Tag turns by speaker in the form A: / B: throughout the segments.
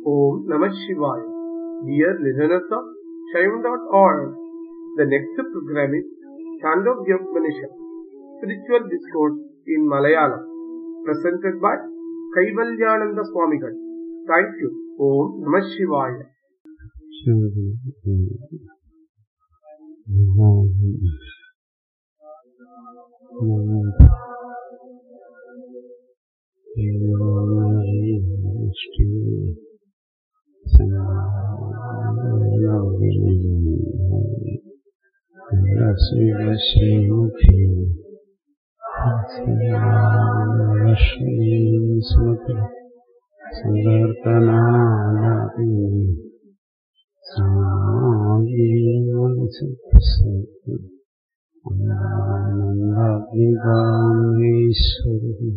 A: Om Namah Shivaya. Dear listeners of Shaivan.org, the next program is Chandogya Spiritual Discourse in Malayalam, presented by Kaivalyananda Swamigal. Thank you. Om Namah Shivaya.
B: ശ്രീമുഖി സ്മൃതി സങ്കീർത്തനാലാപി ആനന്ദാഗ്നികാമേശ്വരി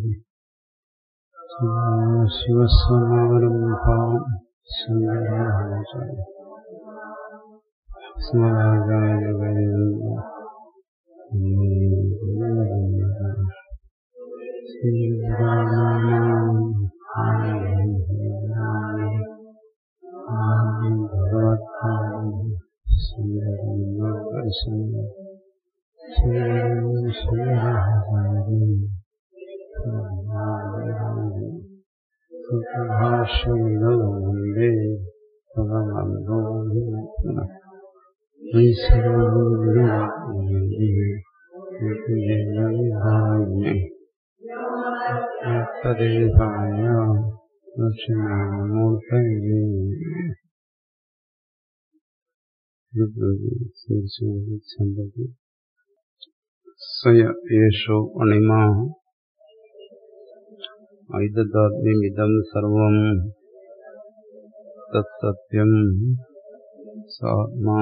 B: ശിവസമാരംഭാം ശങ്കരാചാര്യ സ്മരാചാര്യ ഭാഷേ ഭഗവന്തോ തദ്ദേശായ ദക്ഷിണാമൂർത്തയേ സമ്പത്തി സ്വയ യേഷോ അണിമാ ഐതദാത്മ്യമിതം സർവം തത്സത്യം സാത്മാ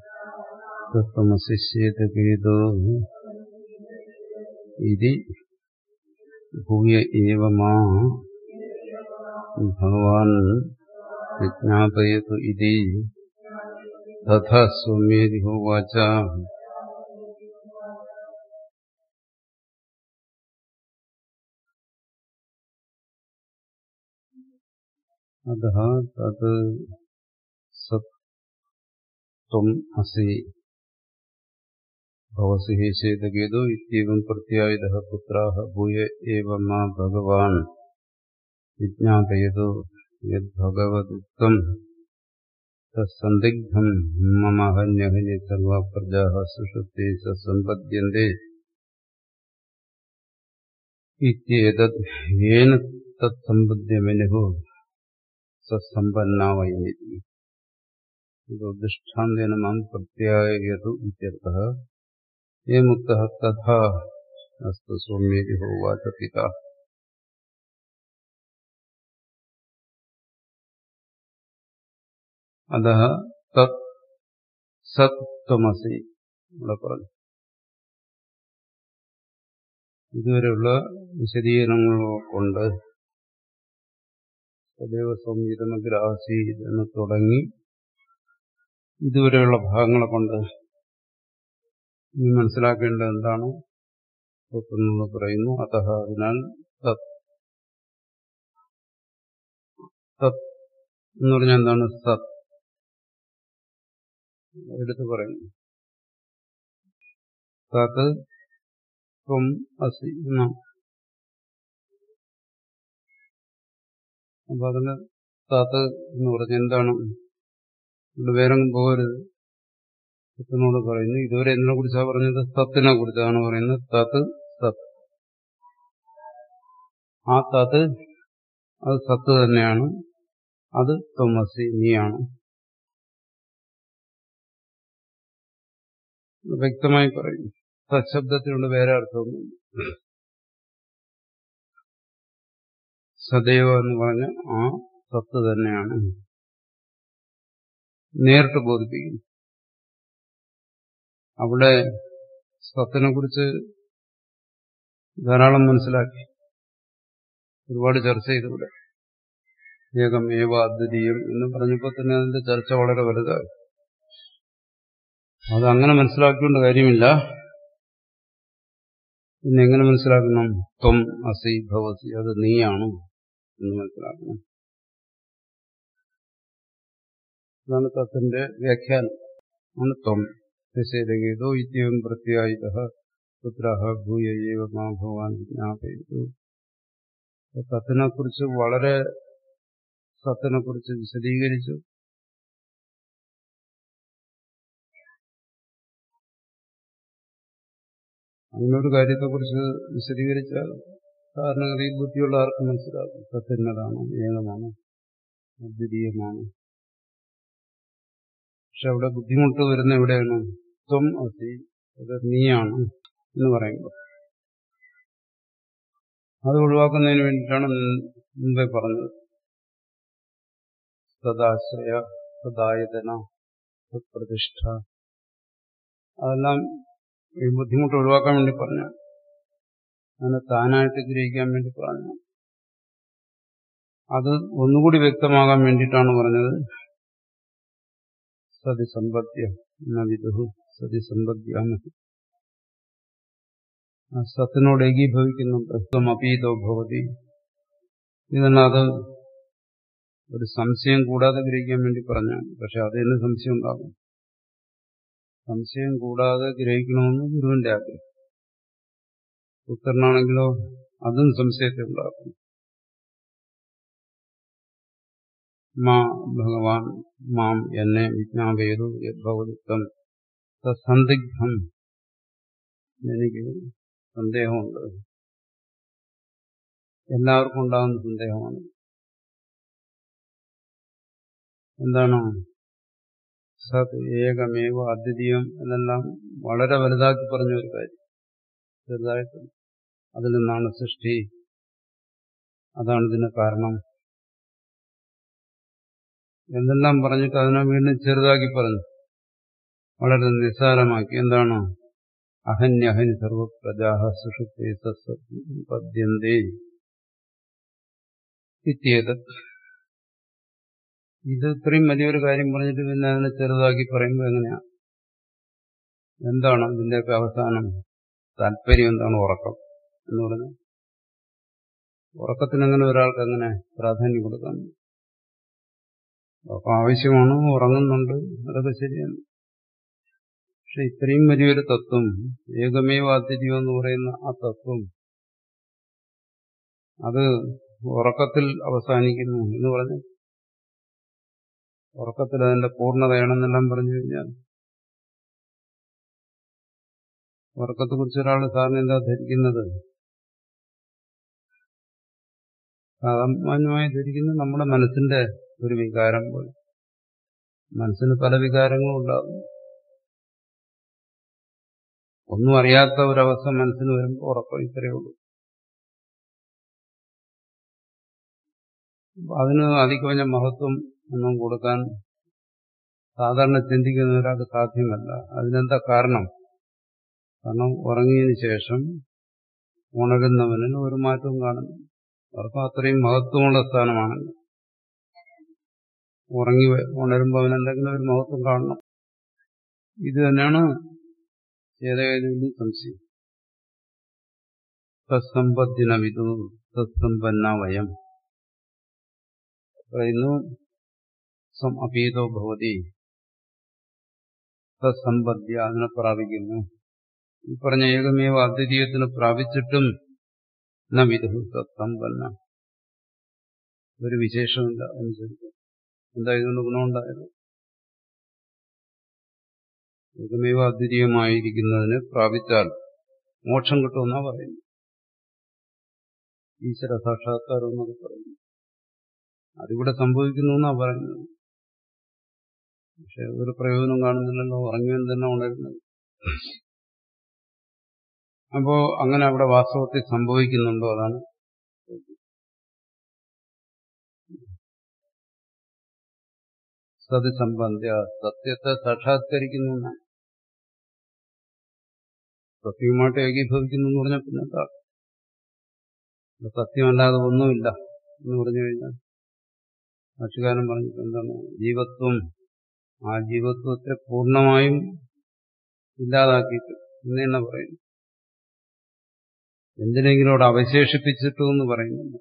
B: തത്വമശിഷ്യേതകേതോ ഇതി ഭൂയ ഏവ മാ ഭഗവാൻ വിജ്ഞാപയതു ഇതി തഥാ സൗമ്യേതി ഹോവാച अतः तत् सत् त्वम् असि भवसि हे चेतकेदो इत्येवं प्रत्यायितः पुत्राः भूय एव मा भगवान् विज्ञापयतु यद्भगवदुक्तम् तत्सन्दिग्धम् मम हन्यहन्य सर्वा प्रजाः सुषुप्ते स सम्पद्यन्ते इत्येतत् येन तत्सम्पद्यमेनुः സമ്പന്ന വൈമിതി ഇത് ദൃഷ്ടാന്തേന മാം പ്രത്യായതു ഇത്യർത്ഥः ये मुक्तः तथा अस्तु सौम्येति होवाच पिता അതः തത് സത്വമസി ഇവിടെ പറഞ്ഞു ഇതുവരെയുള്ള വിശദീകരണങ്ങൾ കൊണ്ട് സദൈവ സംഹിതമഗ്രാസീത് എന്ന് തുടങ്ങി ഇതുവരെയുള്ള ഭാഗങ്ങളെ കൊണ്ട് ഇനി മനസ്സിലാക്കേണ്ടത് എന്താണ് എന്ന് പറയുന്നു അത അതിനാൽ തത് തത് എന്ന് പറഞ്ഞാൽ എന്താണ് സത് എടുത്തു പറയുന്നു തത് ത്വം അസി എന്നാണ് അപ്പൊ അതിന് താത്ത് എന്ന് പറഞ്ഞ എന്താണ് ഇവിടെ വേറെ പോകരുത് സത്തിനോട് പറയുന്നു ഇതുവരെ എന്തിനെ കുറിച്ചാണ് പറഞ്ഞത് സത്തിനെ കുറിച്ചാണ് പറയുന്നത് തത്ത് സത്ത് ആ തത്ത് അത് സത്ത് തന്നെയാണ് അത് തൊമസി നീയാണ് വ്യക്തമായി പറയുന്നു സശബ്ദത്തിനുള്ള വേറെ അർത്ഥമൊന്നുമില്ല സദൈവ എന്ന് പറഞ്ഞ ആ സത്ത് തന്നെയാണ് നേരിട്ട് ബോധിപ്പിക്കുന്നു അവിടെ സത്തിനെ കുറിച്ച് ധാരാളം മനസ്സിലാക്കി ഒരുപാട് ചർച്ച ചെയ്തിവിടെ ഏകം ഏവ അദ്വിതീയം എന്ന് പറഞ്ഞപ്പോൾ തന്നെ അതിന്റെ ചർച്ച വളരെ വലുതായി അത് അങ്ങനെ മനസ്സിലാക്കേണ്ട കാര്യമില്ല പിന്നെ എങ്ങനെ മനസ്സിലാക്കണം ത്വം അസി ഭവസി അത് നീയാണ് എന്ന് മനസ്സിലാക്കണം ഇതാണ് തത്തിന്റെ വ്യാഖ്യാനം ആണ് ത്വം ശശേരഗീതോ ഇത്യവും പ്രത്യായുധ പുത്ര ഭൂയൈവ മാ ഭഗവാൻ വിജ്ഞാപയതു സത്തിനെ കുറിച്ച് വളരെ സത്തിനെ കുറിച്ച് വിശദീകരിച്ചു അങ്ങനൊരു കാര്യത്തെക്കുറിച്ച് വിശദീകരിച്ചാൽ സാധാരണഗതി ബുദ്ധിയുള്ള ആർക്കും മനസ്സിലാക്കും സത്യന്നതാണ് ഏകമാണ് അദ്വിതീയമാണ് പക്ഷെ അവിടെ ബുദ്ധിമുട്ട് വരുന്ന എവിടെയാണ് ത്വം അസി അത് നീയാണ് എന്ന് പറയുമ്പോൾ അത് ഒഴിവാക്കുന്നതിന് വേണ്ടിയിട്ടാണ് മുമ്പേ പറഞ്ഞത് സദാശ്രയ സദായതന പ്രതിഷ്ഠ അതെല്ലാം ഈ ബുദ്ധിമുട്ട് ഒഴിവാക്കാൻ വേണ്ടി പറഞ്ഞു അങ്ങനെ താനായിട്ട് ഗ്രഹിക്കാൻ വേണ്ടി പറഞ്ഞു അത് ഒന്നുകൂടി വ്യക്തമാകാൻ വേണ്ടിയിട്ടാണ് പറഞ്ഞത് സതിസമ്പദ്യ വിദുഹു സതിസമ്പദ്യാമഹി ആ സത്തിനോട് ഏകീഭവിക്കുന്നുണ്ട് ത്വം അപീതോ ഭവതി ഇതെല്ലാം അത് ഒരു സംശയം കൂടാതെ ഗ്രഹിക്കാൻ വേണ്ടി പറഞ്ഞാണ് പക്ഷെ അതിന് സംശയം ഉണ്ടാകും സംശയം കൂടാതെ ഗ്രഹിക്കണമെന്ന് ഗുരുവിന്റെ ആഗ്രഹം പുത്രനാണെങ്കിലോ അതും സംശയത്തെ ഉണ്ടാക്കും മാ ഭഗവാൻ മാം എന്നെ വിജ്ഞാപയതു യദ്ഭവതിത്വം സന്ദിഗ്ധം എനിക്ക് സന്ദേഹമുണ്ട് എല്ലാവർക്കും ഉണ്ടാകുന്ന സന്ദേഹമാണ് എന്താണ് സത് ഏകമേവ അദ്വിതീയം എന്നെല്ലാം വളരെ വലുതാക്കി പറഞ്ഞ ഒരു കാര്യം ചെറുതായിട്ട് അതിൽ നിന്നാണ് സൃഷ്ടി അതാണ് ഇതിന് കാരണം എന്തെല്ലാം പറഞ്ഞിട്ട് അതിനെ വീണ്ടും ചെറുതാക്കി പറഞ്ഞു വളരെ നിസ്സാരമാക്കി എന്താണ് അഹന്യഹനി സർവപ്രജാഹ സുഷുപ്തേ സദ്യന്തേ ഇത്യേത് ഇത് ഇത്രയും വലിയൊരു കാര്യം പറഞ്ഞിട്ട് പിന്നെ അതിനെ ചെറുതാക്കി പറയുമ്പോൾ എങ്ങനെയാ എന്താണ് ഇതിന്റെയൊക്കെ അവസാനം താല്പര്യം എന്താണ് ഉറക്കം എന്ന് പറഞ്ഞു ഉറക്കത്തിനെങ്ങനെ ഒരാൾക്ക് എങ്ങനെ പ്രാധാന്യം കൊടുക്കാൻ ഉറക്കം ആവശ്യമാണ് ഉറങ്ങുന്നുണ്ട് അതൊക്കെ ശരിയാണ് പക്ഷെ ഇത്രയും വലിയൊരു തത്വം ഏകമേവാദ്യം എന്ന് പറയുന്ന ആ തത്വം അത് ഉറക്കത്തിൽ അവസാനിക്കുന്നു എന്ന് പറഞ്ഞു ഉറക്കത്തിൽ അതിന്റെ പൂർണ്ണതയാണെന്നെല്ലാം പറഞ്ഞു കഴിഞ്ഞാൽ ഉറക്കത്തെക്കുറിച്ച് ഒരാൾ സാറിന് എന്താ ധരിക്കുന്നത് സാമാന്യമായി ധരിക്കുന്നത് നമ്മുടെ മനസ്സിന്റെ ഒരു വികാരം പോലെ മനസ്സിന് പല വികാരങ്ങളും ഉണ്ടാകും ഒന്നും അറിയാത്ത ഒരവസ്ഥ മനസ്സിന് വരുമ്പോൾ ഉറക്കം ഇത്രയേ ഉള്ളൂ അതിന് അധികമഞ്ഞ മഹത്വം ഒന്നും കൊടുക്കാൻ സാധാരണ ചിന്തിക്കുന്ന ഒരാൾക്ക് സാധ്യമല്ല അതിനെന്താ കാരണം കാരണം ഉറങ്ങിയതിന് ശേഷം ഉണരുന്നവനിൽ ഒരു മാറ്റവും കാണുന്നു ഉറക്കം അത്രയും മഹത്വമുള്ള സ്ഥാനമാണ് ഉറങ്ങി ഉണരുമ്പോൾ അവൻ എന്തെങ്കിലും ഒരു മഹത്വം കാണണം ഇത് തന്നെയാണ് ഏതേതിന്റെ സംശയം തത്സമ്പത്തിന വിധു തത്സമ്പന്ന വയം പറയുന്നു അപീതോ ഭവതി തത്സമ്പദ്യ അതിനെ പ്രാപിക്കുന്നു ഈ പറഞ്ഞ ഏകമേവ അദ്വിതീയത്തിന് പ്രാപിച്ചിട്ടും ന വിധു തത്സമ്പന്ന ഒരു വിശേഷമില്ല അനുസരിച്ച് എന്താ ഇതുകൊണ്ട് ഗുണമുണ്ടായത് ഏകമേവ അദ്വിതീയമായിരിക്കുന്നതിന് പ്രാപിച്ചാൽ മോക്ഷം കിട്ടുമെന്നാ പറയുന്നു ഈശ്വര സാക്ഷാത്കാരം എന്നൊക്കെ പറയുന്നു അതിവിടെ സംഭവിക്കുന്നു എന്നാ പറയുന്നത് പക്ഷെ ഒരു പ്രയോജനം കാണുന്നില്ലല്ലോ ഉറങ്ങിയവൻ തന്നെ ഉണരുന്നത് അപ്പോ അങ്ങനെ അവിടെ വാസ്തവത്തിൽ സംഭവിക്കുന്നുണ്ടോ അതാണ് സത് സംബന്ധ്യ സത്യത്തെ സാക്ഷാത്കരിക്കുന്നു സത്യവുമായിട്ട് ഏകീഭവിക്കുന്നു എന്ന് പറഞ്ഞാൽ പിന്നെ എന്താ സത്യമല്ലാതെ ഒന്നുമില്ല എന്ന് പറഞ്ഞു കഴിഞ്ഞാൽ ഭക്ഷ്യകാരൻ പറഞ്ഞിട്ട് എന്താണ് ജീവത്വം ആ ജീവത്വത്തെ പൂർണ്ണമായും ഇല്ലാതാക്കിയിട്ട് എന്ന് തന്നെ പറയുന്നു എന്തിനെങ്കിലും അവിടെ അവശേഷിപ്പിച്ചിട്ടു എന്ന് പറയുന്നുണ്ട്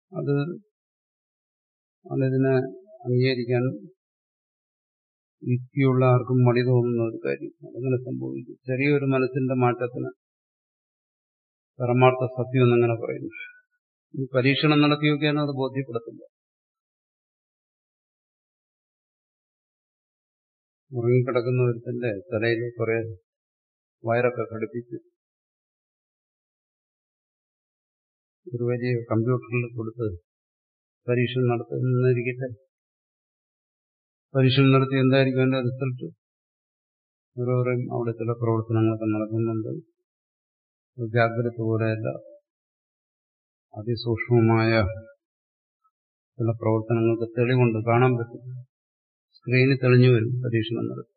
B: അത് അതിനെ അംഗീകരിക്കാൻ യുക്തിയുള്ള ആർക്കും മടി തോന്നുന്ന ഒരു കാര്യം അതങ്ങനെ സംഭവിക്കും ചെറിയൊരു മനസ്സിന്റെ മാറ്റത്തിന് പരമാർത്ഥ സത്യം എന്നങ്ങനെ പറയുന്നു ഈ പരീക്ഷണം നടത്തി നോക്കിയാലും അത് ബോധ്യപ്പെടുത്തില്ല ഉറങ്ങിക്കിടക്കുന്ന ഒരുത്തന്റെ തലയിൽ കുറെ വയറൊക്കെ ഘടിപ്പിച്ച് ഒരു വലിയ കമ്പ്യൂട്ടറിൽ കൊടുത്ത് പരീക്ഷണം നടത്തുന്നിരിക്കട്ടെ പരീക്ഷണം നടത്തി എന്തായിരിക്കും അതിന്റെ റിസൾട്ട് ഓരോരും അവിടെ ചില പ്രവർത്തനങ്ങളൊക്കെ നടക്കുന്നുണ്ട് ജാഗ്രത പോലെയല്ല അതിസൂക്ഷ്മമായ ചില പ്രവർത്തനങ്ങൾക്ക് തെളിവുണ്ട് കാണാൻ പറ്റും സ്ക്രീനിൽ തെളിഞ്ഞു വരും പരീക്ഷണം നടത്തി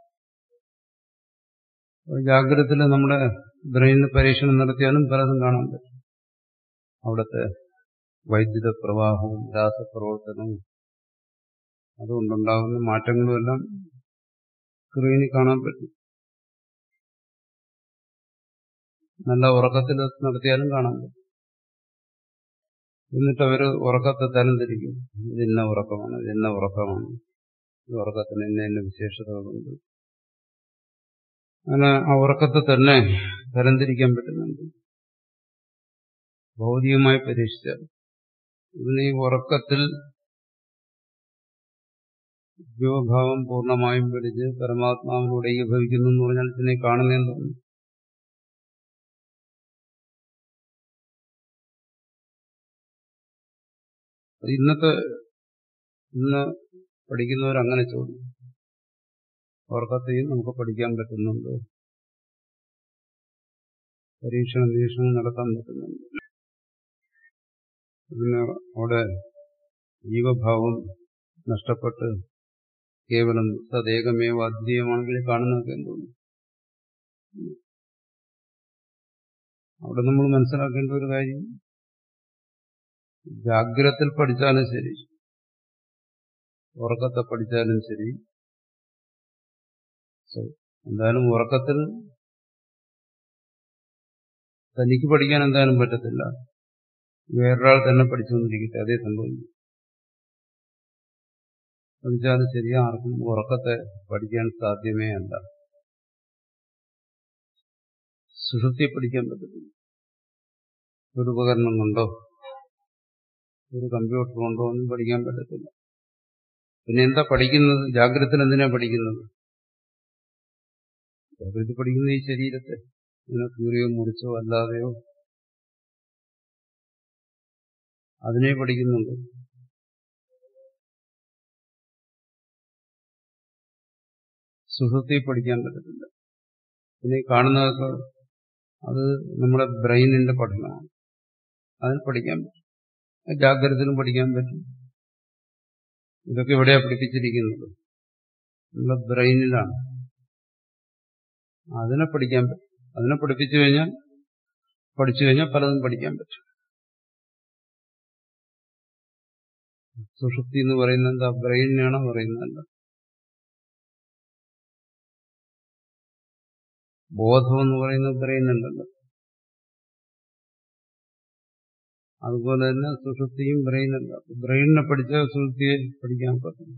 B: ജാഗ്രതത്തിൽ നമ്മുടെ ബ്രെയിനിൽ പരീക്ഷണം നടത്തിയാലും പലതും കാണാൻ പറ്റും അവിടുത്തെ വൈദ്യുത പ്രവാഹവും രാസപ്രവർത്തനവും അതുകൊണ്ടുണ്ടാകുന്ന മാറ്റങ്ങളും എല്ലാം സ്ക്രീനിൽ കാണാൻ പറ്റും നല്ല ഉറക്കത്തിൽ നടത്തിയാലും കാണാൻ പറ്റും എന്നിട്ട് അവർ ഉറക്കത്തെ തരംതിരിക്കും ഇതിന്ന ഉറക്കമാണ് ഇതിന്ന ഉറക്കമാണ് ഈ ഉറക്കത്തിന് ഇന്ന ഇന്ന വിശേഷതകളുണ്ട് അങ്ങനെ ആ ഉറക്കത്തെ തന്നെ തരംതിരിക്കാൻ പറ്റുന്നുണ്ട് ഭൗതികമായി പരീക്ഷിച്ചാൽ ഇതിന് ഈ ഉറക്കത്തിൽ ജീവഭാവം പൂർണ്ണമായും പിടിച്ച് പരമാത്മാവിനോട് ഏകീഭവിക്കുന്നു എന്ന് പറഞ്ഞാൽ ഇതിനെ കാണുന്നതെന്ന് തോന്നുന്നു ഇന്നത്തെ ഇന്ന് പഠിക്കുന്നവരങ്ങനെ ചോദിക്കും ഉറക്കത്തെയും നമുക്ക് പഠിക്കാൻ പറ്റുന്നുണ്ട് പരീക്ഷണ നിരീക്ഷണം നടത്താൻ പറ്റുന്നുണ്ട് പിന്നെ അവിടെ ജീവഭാവം നഷ്ടപ്പെട്ട് കേവലം സദേകമേവ അദ്വീയമാണെങ്കിൽ കാണുന്നതൊക്കെ എന്തോന്നു അവിടെ നമ്മൾ മനസ്സിലാക്കേണ്ട ഒരു കാര്യം ജാഗ്രത്തിൽ പഠിച്ചാലും ശരി ഉറക്കത്തെ പഠിച്ചാലും ശരി എന്തായാലും ഉറക്കത്തിൽ തനിക്ക് പഠിക്കാൻ എന്തായാലും പറ്റത്തില്ല വേറൊരാൾ തന്നെ പഠിച്ചുകൊണ്ടിരിക്കട്ടെ അതേ സംഭവിക്കും പഠിച്ചാലും ശരി ആർക്കും ഉറക്കത്തെ പഠിക്കാൻ സാധ്യമേ അല്ല സുഷുപ്തിയെ പഠിക്കാൻ പറ്റത്തില്ല ഒരു ഉപകരണം കൊണ്ടോ ഒരു കമ്പ്യൂട്ടർ കൊണ്ടോ ഒന്നും പഠിക്കാൻ പറ്റത്തില്ല പിന്നെ എന്താ പഠിക്കുന്നത് ജാഗ്രതത്തിൽ എന്തിനാ പഠിക്കുന്നത് ജാഗ്രത പഠിക്കുന്ന ഈ ശരീരത്തെ ഇതിനെ കീറിയോ മുറിച്ചോ അല്ലാതെയോ അതിനെ പഠിക്കുന്നുണ്ട് സുഹൃത്തെ പഠിക്കാൻ പറ്റത്തില്ല പിന്നെ കാണുന്നതൊക്കെ അത് നമ്മുടെ ബ്രെയിനിന്റെ പഠനമാണ് അതിന് പഠിക്കാൻ പറ്റും ജാഗ്രതയിലും പഠിക്കാൻ പറ്റും ഇതൊക്കെ എവിടെയാ പഠിപ്പിച്ചിരിക്കുന്നത് നമ്മുടെ ബ്രെയിനിലാണ് അതിനെ പഠിക്കാൻ പറ്റും അതിനെ പഠിപ്പിച്ചു കഴിഞ്ഞാൽ പഠിച്ചു കഴിഞ്ഞാൽ പലതും പഠിക്കാൻ പറ്റും സുഷുപ്തി എന്ന് പറയുന്നത് എന്താ ബ്രെയിനിനാണോ പറയുന്നതല്ല ബോധം എന്ന് പറയുന്നത് ബ്രെയിനുണ്ടല്ലോ അതുപോലെ തന്നെ സുഷുപ്തിയും ബ്രെയിനല്ല ബ്രെയിനിനെ പഠിച്ച സുഷുപ്തിയെ പഠിക്കാൻ പറ്റും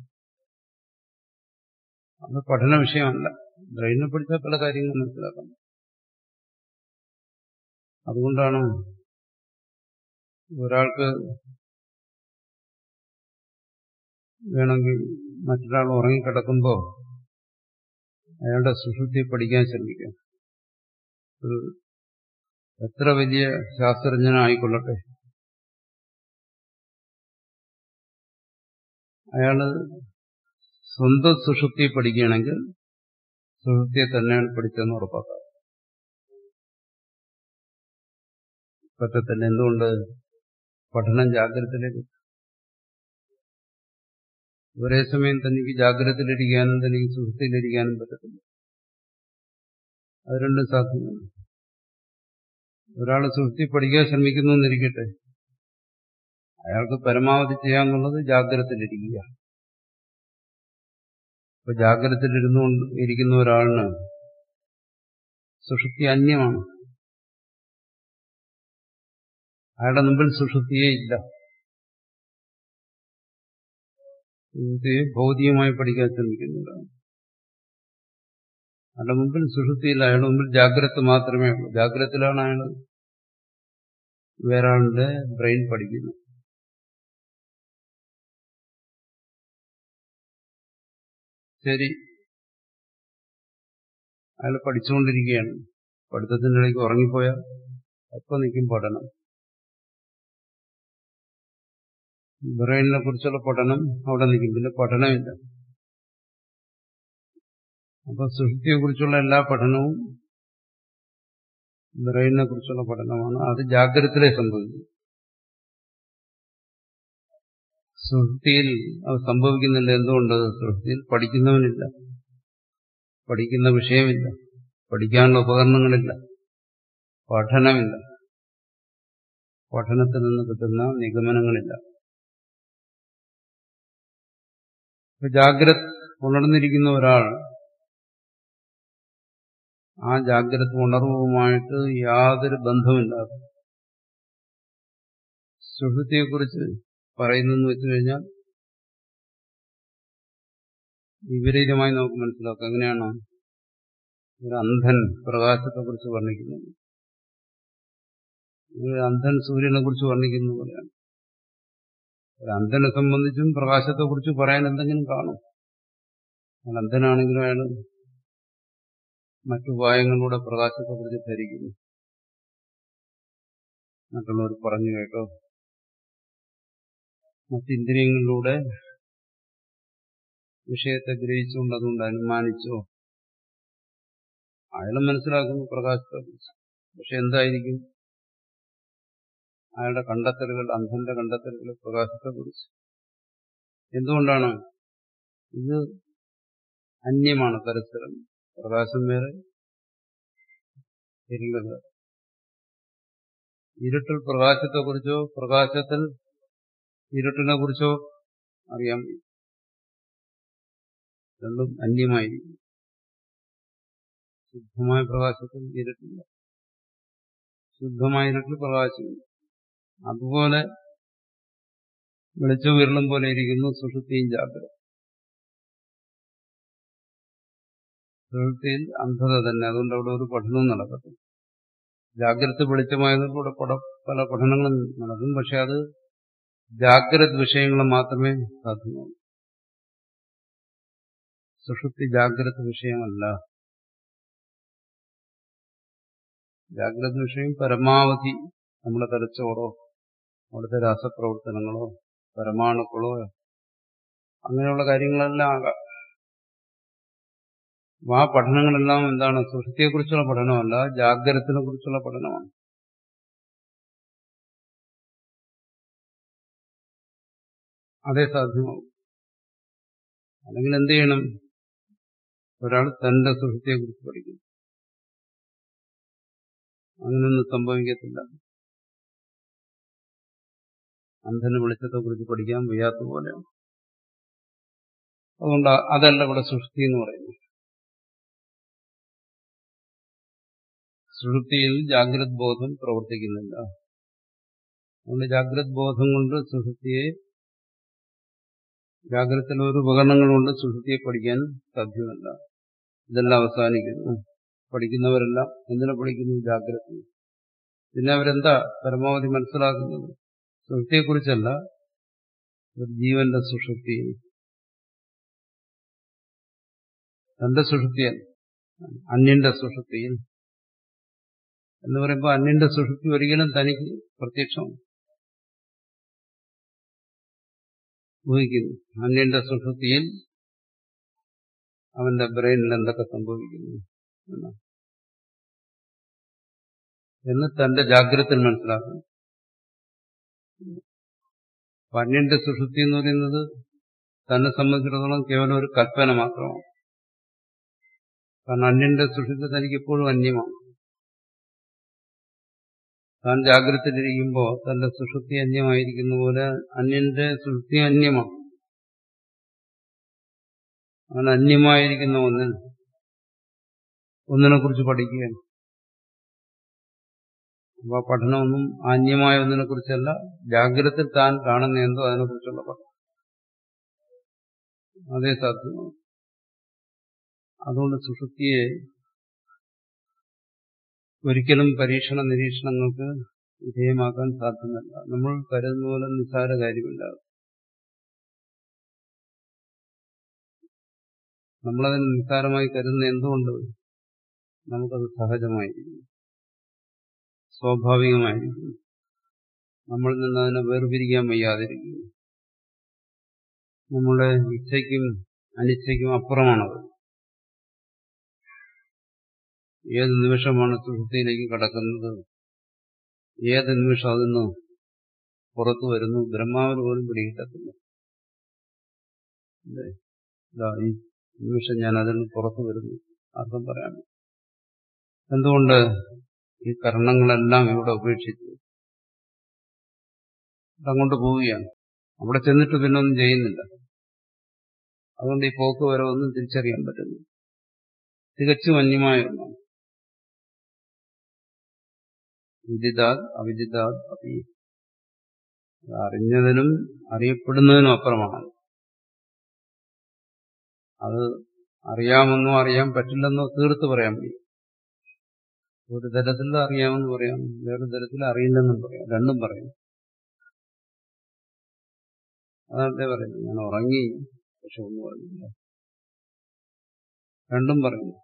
B: അത് പഠന വിഷയമല്ല ബ്രെയിനിനെ പഠിച്ചാൽ പല കാര്യങ്ങളും മനസ്സിലാക്കാം അതുകൊണ്ടാണ് ഒരാൾക്ക് വേണമെങ്കിൽ മറ്റൊരാൾ ഉറങ്ങിക്കിടക്കുമ്പോൾ അയാളുടെ സുഷുപ്തി പഠിക്കാൻ ശ്രമിക്കാം ഒരു എത്ര വലിയ ശാസ്ത്രജ്ഞനായിക്കൊള്ളട്ടെ അയാള് സ്വന്തം സുഷുപ്തി പഠിക്കുകയാണെങ്കിൽ സുഷുപ്തിയെ തന്നെയാണ് പഠിച്ചതെന്ന് ഉറപ്പാക്കാം പറ്റത്തില്ല എന്തുകൊണ്ട് പഠനം ജാഗ്രതയിലേക്ക് ഒരേ സമയം തനിക്ക് ജാഗ്രതയിലിരിക്കാനും തനിക്ക് സുഹൃത്തിയിലിരിക്കാനും പറ്റത്തില്ല അത് രണ്ടും സാധ്യമല്ല ഒരാൾ സുഹൃത്തി പഠിക്കാൻ ശ്രമിക്കുന്നു എന്നിരിക്കട്ടെ അയാൾക്ക് പരമാവധി ചെയ്യാന്നുള്ളത് ജാഗ്രതയിലിരിക്കുക ഇപ്പൊ ജാഗ്രതയിലിരുന്നുകൊണ്ട് ഇരിക്കുന്ന ഒരാളിന് സുഷുപ്തി അന്യമാണ് അയാളുടെ മുമ്പിൽ സുഷുപ്തിയേ ഇല്ല സുഷുപ്തിയെ ഭൗതികമായി പഠിക്കാൻ ശ്രമിക്കുന്നുണ്ടാണ് അയാളുടെ മുമ്പിൽ സുഷുപ്തിയിൽ അയാളുടെ മുമ്പിൽ ജാഗ്രത മാത്രമേ ഉള്ളൂ ജാഗ്രതത്തിലാണ് അയാൾ വേറെ ആളുടെ ബ്രെയിൻ പഠിക്കുന്നത് ശരി അയാൾ പഠിച്ചുകൊണ്ടിരിക്കുകയാണ് പഠിത്തത്തിൻ്റെ ഇടയ്ക്ക് ഉറങ്ങിപ്പോയാൽ എപ്പോൾ നിൽക്കും പഠനം ബ്രെയിനിനെ കുറിച്ചുള്ള പഠനം അവിടെ നിൽക്കും പിന്നെ പഠനമില്ല അപ്പൊ സൃഷ്ടിയെ കുറിച്ചുള്ള എല്ലാ പഠനവും ബ്രെയിനിനെ കുറിച്ചുള്ള പഠനമാണ് അത് ജാഗ്രതയിലെ സംഭവിക്കും സൃഷ്ടിയിൽ അത് സംഭവിക്കുന്നില്ല എന്തുകൊണ്ട് സൃഷ്ടിയിൽ പഠിക്കുന്നവനില്ല പഠിക്കുന്ന വിഷയമില്ല പഠിക്കാനുള്ള ഉപകരണങ്ങളില്ല പഠനമില്ല പഠനത്തിൽ നിന്ന് കിട്ടുന്ന നിഗമനങ്ങളില്ല ജാഗ്രത ഉണർന്നിരിക്കുന്ന ഒരാൾ ആ ജാഗ്രത ഉണർവുമായിട്ട് യാതൊരു ബന്ധമില്ലാതെ സുഹൃത്തിയെക്കുറിച്ച് പറയുന്നെന്ന് വെച്ചു കഴിഞ്ഞാൽ വിപരീതമായി നമുക്ക് മനസ്സിലാക്കാം എങ്ങനെയാണ് ഒരു അന്ധൻ പ്രകാശത്തെക്കുറിച്ച് വർണ്ണിക്കുന്നത് ഒരു അന്ധൻ സൂര്യനെ കുറിച്ച് വർണ്ണിക്കുന്ന പോലെയാണ് ഒരു അന്ധനെ സംബന്ധിച്ചും പ്രകാശത്തെക്കുറിച്ച് പറയാൻ എന്തെങ്കിലും കാണും അയാൾ അന്ധനാണെങ്കിലും അയാൾ മറ്റുപായങ്ങളിലൂടെ പ്രകാശത്തെക്കുറിച്ച് ധരിക്കുന്നു മറ്റുള്ളവർ പറഞ്ഞു കേട്ടോ മറ്റിന്ദ്രിയങ്ങളിലൂടെ വിഷയത്തെ ഗ്രഹിച്ചുകൊണ്ട് അതുകൊണ്ട് അനുമാനിച്ചോ അയാൾ മനസ്സിലാക്കുന്നു പ്രകാശത്തെക്കുറിച്ച് പക്ഷെ എന്തായിരിക്കും അയാളുടെ കണ്ടെത്തലുകൾ അന്ധന്റെ കണ്ടെത്തലുകൾ പ്രകാശത്തെക്കുറിച്ച് എന്തുകൊണ്ടാണ് ഇത് അന്യമാണ് പരസ്പരം പ്രകാശം വേറെ ഇരുള് വേറെ ഇരുട്ടിൽ പ്രകാശത്തെക്കുറിച്ചോ പ്രകാശത്തിൽ ഇരുട്ടിനെ കുറിച്ചോ അറിയാൻ രണ്ടും അന്യമായിരിക്കും ശുദ്ധമായ പ്രകാശത്തിൽ ഇരുട്ടില്ല ശുദ്ധമായ ഇരുട്ടിൽ പ്രകാശമില്ല അതുപോലെ വെളിച്ചവും വിരളും പോലെ ഇരിക്കുന്നു സുഷുപ്തിയും ജാഗ്രത സുഷുപ്തിയിൽ അന്ധത തന്നെ അതുകൊണ്ട് അവിടെ ഒരു പഠനവും നടക്കത്തില്ല ജാഗ്രത വെളിച്ചമായതുകൊണ്ട് പല പഠനങ്ങളും നടക്കും പക്ഷെ അത് ജാഗ്രത വിഷയങ്ങൾ മാത്രമേ സാധ്യമാകൂ സുഷുപ്തി ജാഗ്രത വിഷയമല്ല ജാഗ്രത വിഷയം പരമാവധി നമ്മുടെ തലച്ചോറോ അവിടുത്തെ രാസപ്രവർത്തനങ്ങളോ പരമാണുക്കളോ അങ്ങനെയുള്ള കാര്യങ്ങളെല്ലാം ആകാം ആ പഠനങ്ങളെല്ലാം എന്താണ് സുഷുപ്തിയെക്കുറിച്ചുള്ള പഠനമല്ല ജാഗ്രതത്തിനെ കുറിച്ചുള്ള പഠനമാണ് അതേ സാധ്യമാവും അല്ലെങ്കിൽ എന്ത് ചെയ്യണം ഒരാൾ തന്റെ സുഹൃത്തിയെക്കുറിച്ച് പഠിക്കും അങ്ങനെയൊന്നും സംഭവിക്കത്തില്ല അന്ധന് വെളിച്ചത്തെക്കുറിച്ച് പഠിക്കാൻ വയ്യാത്ത പോലെയാണ് അതുകൊണ്ട് അതല്ല ഇവിടെ സൃഷ്ടി എന്ന് പറയുന്നത് സുഷുപ്തിയിൽ ജാഗ്രത് ബോധം പ്രവർത്തിക്കുന്നില്ല അതുകൊണ്ട് ജാഗ്രത് ബോധം കൊണ്ട് സുഷുപ്തിയെ ജാഗ്രതത്തിൽ ഒരു ഉപകരണങ്ങൾ കൊണ്ട് സുഷുപ്തിയെ പഠിക്കാൻ സാധ്യമല്ല ഇതെല്ലാം അവസാനിക്കുന്നു പഠിക്കുന്നവരെല്ലാം എന്തിനെ പഠിക്കുന്നു ജാഗ്രത പിന്നെ അവരെന്താ പരമാവധി മനസ്സിലാക്കുന്നത് സുഷുപ്തിയെക്കുറിച്ചല്ല ഒരു ജീവന്റെ സുഷുപ്തി തന്റെ സുഷുപ്തിയൽ അന്യന്റെ സുഷുപ്തിയിൽ എന്ന് പറയുമ്പോൾ അന്യന്റെ സുഷുപ്തി ഒരിക്കലും തനിക്ക് പ്രത്യക്ഷം ഊഹിക്കുന്നു അന്യന്റെ സുഷുപ്തിയിൽ അവന്റെ ബ്രെയിനിൽ എന്തൊക്കെ സംഭവിക്കുന്നു എന്ന് തന്റെ ജാഗ്രതയിൽ മനസ്സിലാക്കുന്നു അന്യന്റെ സുഷുപ്തി എന്ന് പറയുന്നത് തന്നെ സംബന്ധിച്ചിടത്തോളം കേവലം ഒരു കൽപ്പന മാത്രമാണ് കാരണം അന്യന്റെ സുഷുപ്തി തനിക്ക് എപ്പോഴും അന്യമാണ് താൻ ജാഗ്രതയിലിരിക്കുമ്പോൾ തന്റെ സുഷുപ്തി അന്യമായിരിക്കുന്ന പോലെ അന്യന്റെ സുഷുപ്തി അന്യമാണ് അവൻ അന്യമായിരിക്കുന്ന ഒന്നിൽ ഒന്നിനെ കുറിച്ച് പഠിക്കുകയാണ് അപ്പൊ പഠനമൊന്നും അന്യമായ ഒന്നിനെ കുറിച്ചല്ല ജാഗ്രതയിൽ താൻ കാണുന്ന എന്തോ അതിനെക്കുറിച്ചുള്ള പഠനം അതേ സാധ്യമാണ് അതുകൊണ്ട് സുഷുപ്തിയെ ഒരിക്കലും പരീക്ഷണ നിരീക്ഷണങ്ങൾക്ക് വിധേയമാക്കാൻ സാധ്യമല്ല നമ്മൾ കരുതുന്ന പോലെ നിസ്സാര കാര്യമില്ല നമ്മളതിന് നിസ്സാരമായി കരുതുന്ന എന്തുകൊണ്ട് നമുക്കത് സഹജമായിരിക്കും സ്വാഭാവികമായിരിക്കും നമ്മളിൽ നിന്ന് അതിനെ വേർപിരിക്കാൻ വയ്യാതിരിക്കും നമ്മുടെ ഇച്ഛയ്ക്കും അനിച്ഛയ്ക്കും അപ്പുറമാണത് ഏത് നിമിഷമാണ് സുഹൃത്തിയിലേക്ക് കടക്കുന്നത് ഏത് നിമിഷം അതിന്ന് പുറത്തു വരുന്നു ബ്രഹ്മാവിന് പോലും പിടികിട്ടത്തില്ല ഈ നിമിഷം ഞാൻ അതിൽ നിന്ന് പുറത്തു വരുന്നു അർത്ഥം പറയാം എന്തുകൊണ്ട് ഈ കർണങ്ങളെല്ലാം ഇവിടെ ഉപേക്ഷിച്ചു അങ്ങോട്ട് പോവുകയാണ് അവിടെ ചെന്നിട്ട് പിന്നെ ഒന്നും ചെയ്യുന്നില്ല അതുകൊണ്ട് ഈ പോക്ക് വരവൊന്നും തിരിച്ചറിയാൻ പറ്റുന്നു തികച്ചും അന്യമായ ഒന്നാണ് വിദിതാത് അവിദിതാത് അപി അറിഞ്ഞതിനും അറിയപ്പെടുന്നതിനും അപ്പുറമാണ് അത് അറിയാമെന്നോ അറിയാൻ പറ്റില്ലെന്നോ തീർത്ത് പറയാൻ വയ്യ ഒരു തരത്തിൽ അറിയാമെന്ന് പറയാം വേറൊരു തരത്തിൽ അറിയില്ലെന്നും പറയാം രണ്ടും പറയാം അതാണ് പറയുന്നത് ഞാൻ ഉറങ്ങി പക്ഷെ ഒന്നും അറിയില്ല രണ്ടും പറയുന്നു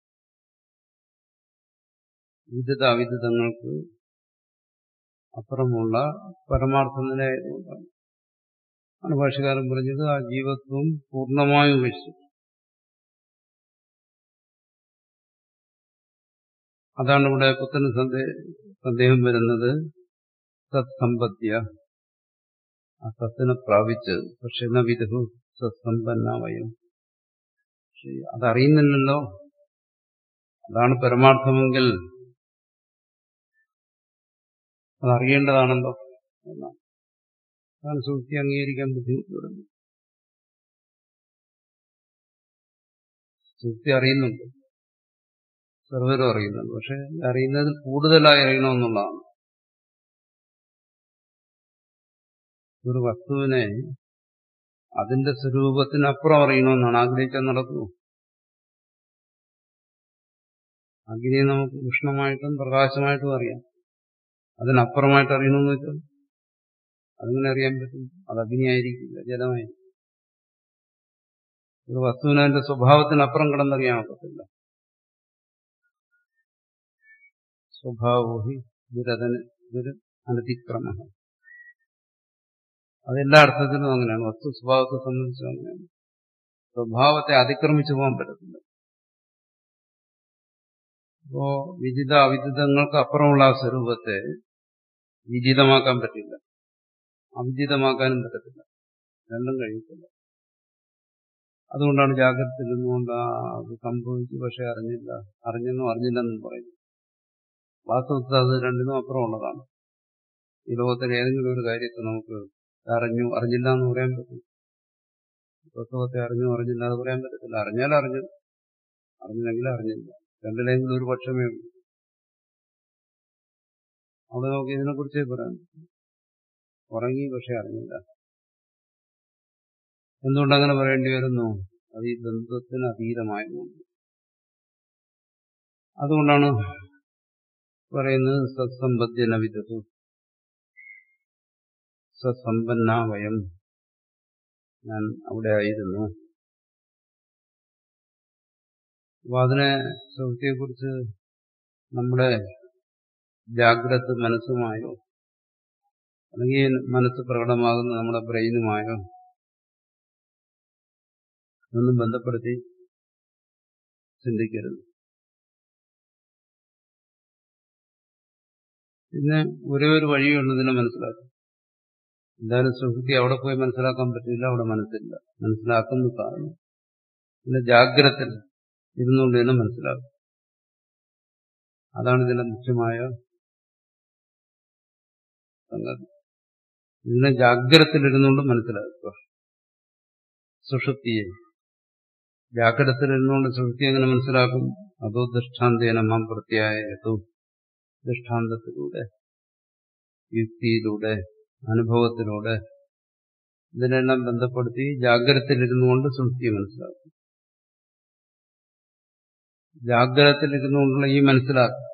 B: വിദിത അവിദിതങ്ങൾക്ക് അപ്പുറമുള്ള പരമാർത്ഥ നിലയായതുകൊണ്ടാണ് ആണ് ഭാഷകാരൻ പറഞ്ഞത് ആ ജീവത്വം പൂർണ്ണമായും ഉപേക്ഷിച്ചു അതാണ് ഇവിടെ പുത്തന് സന്ദേഹം വരുന്നത് സത്സമ്പത്യ ആ സത്തിനെ പ്രാപിച്ച് പക്ഷെ എന്ന വിധു സത്സമ്പന്നവയും അതറിയുന്നില്ലല്ലോ അതാണ് പരമാർത്ഥമെങ്കിൽ അതറിയേണ്ടതാണല്ലോ എന്നാണ് അതാണ് സുഹൃത്തി അംഗീകരിക്കാൻ ബുദ്ധിമുട്ട് വരുന്നത് സുഹൃത്തി അറിയുന്നുണ്ട് സർവരും അറിയുന്നുണ്ട് പക്ഷെ അറിയുന്നതിൽ കൂടുതലായി അറിയണമെന്നുള്ളതാണ് ഒരു വസ്തുവിനെ അതിന്റെ സ്വരൂപത്തിനപ്പുറം അറിയണമെന്നാണ് ആഗ്രഹിക്കാൻ നടക്കുന്നു അഗ്നിയെ നമുക്ക് ഉഷ്ണമായിട്ടും പ്രകാശമായിട്ടും അറിയാം അതിനപ്പുറമായിട്ട് അറിയണമെന്ന് വെച്ചാൽ അതിങ്ങനെ അറിയാൻ പറ്റും അത് അഗ്നിയായിരിക്കില്ല ജലമായിരിക്കും ഒരു വസ്തുവിന് അതിന്റെ സ്വഭാവത്തിനപ്പുറം കിടന്നറിയാൻ ഒക്കത്തില്ല സ്വഭാവോഹി ദുരതന് ദുര അനതിക്രമ അതെല്ലാ അർത്ഥത്തിലും അങ്ങനെയാണ് വസ്തു സ്വഭാവത്തെ സംബന്ധിച്ചും അങ്ങനെയാണ് സ്വഭാവത്തെ അതിക്രമിച്ചു പോകാൻ പറ്റത്തില്ല അപ്പോ വിദിത അവിദിതങ്ങൾക്ക് അപ്പുറമുള്ള ആ സ്വരൂപത്തെ വിദിതമാക്കാൻ പറ്റില്ല അവിദിതമാക്കാനും പറ്റത്തില്ല രണ്ടും കഴിയത്തില്ല അതുകൊണ്ടാണ് ജാഗ്രത ഇരുന്നുകൊണ്ട് അത് സംഭവിച്ചു പക്ഷെ അറിഞ്ഞില്ല അറിഞ്ഞെന്നും അറിഞ്ഞില്ലെന്നും പറയുന്നു വാസ്തവത്തിൽ അത് രണ്ടിനും അപ്പുറമുള്ളതാണ് ഈ ലോകത്തിലെ ഏതെങ്കിലും ഒരു കാര്യത്തെ നമുക്ക് അറിഞ്ഞു അറിഞ്ഞില്ല എന്ന് പറയാൻ പറ്റും പുസ്തകത്തെ അറിഞ്ഞു അറിഞ്ഞില്ല എന്ന് പറയാൻ പറ്റത്തില്ല അറിഞ്ഞാൽ അറിഞ്ഞു അറിഞ്ഞില്ലെങ്കിൽ അറിഞ്ഞില്ല രണ്ടിലെങ്കിലും ഒരു പക്ഷമേ ഉള്ളൂ അവിടെ നമുക്ക് ഇതിനെക്കുറിച്ചേ പറയാൻ ഉറങ്ങി പക്ഷെ അറിഞ്ഞില്ല എന്തുകൊണ്ടങ്ങനെ പറയേണ്ടി വരുന്നു അത് ഈ ബന്ധത്തിന് അതീതമായതുകൊണ്ട് അതുകൊണ്ടാണ് പറയുന്നത് സത്സമ്പദ്യന വിധു സത്സമ്പന്ന വയം ഞാൻ അവിടെ ആയിരുന്നു അപ്പൊ അതിനെ സുഹൃത്തിയെക്കുറിച്ച് നമ്മുടെ ജാഗ്രത മനസ്സുമായോ അല്ലെങ്കിൽ മനസ്സ് പ്രകടമാകുന്ന നമ്മുടെ ബ്രെയിനുമായോ ഒന്നും ബന്ധപ്പെടുത്തി ചിന്തിക്കരുത് പിന്നെ ഒരേ ഒരു വഴിയുണ്ട് ഇതിനെ മനസ്സിലാക്കും എന്തായാലും സുഹൃത്തി അവിടെ പോയി മനസ്സിലാക്കാൻ പറ്റില്ല അവിടെ മനസ്സില്ല മനസ്സിലാക്കുന്ന കാരണം പിന്നെ ജാഗ്രത ഇരുന്നുകൊണ്ട് തന്നെ മനസ്സിലാക്കും അതാണ് ഇതിന്റെ മുഖ്യമായ സംഗതി ഇതിനെ ജാഗ്രതയിലിരുന്നുകൊണ്ട് മനസ്സിലാക്കുക സുഷുപ്തിയെ ജാഗ്രതയിലിരുന്നുകൊണ്ട് സുഷുപ്തി എങ്ങനെ മനസ്സിലാക്കും അതോ ദൃഷ്ടാന്തേന മാം പ്രത്യായതു ദൃഷ്ടാന്തത്തിലൂടെ യുക്തിയിലൂടെ അനുഭവത്തിലൂടെ ഇതിനെല്ലാം ബന്ധപ്പെടുത്തി ജാഗ്രതത്തിലിരുന്നു കൊണ്ട് സുഷുപ്തിയെ മനസ്സിലാക്കും ജാഗ്രതത്തിലിരുന്നു കൊണ്ടുള്ള ഈ മനസ്സിലാക്കും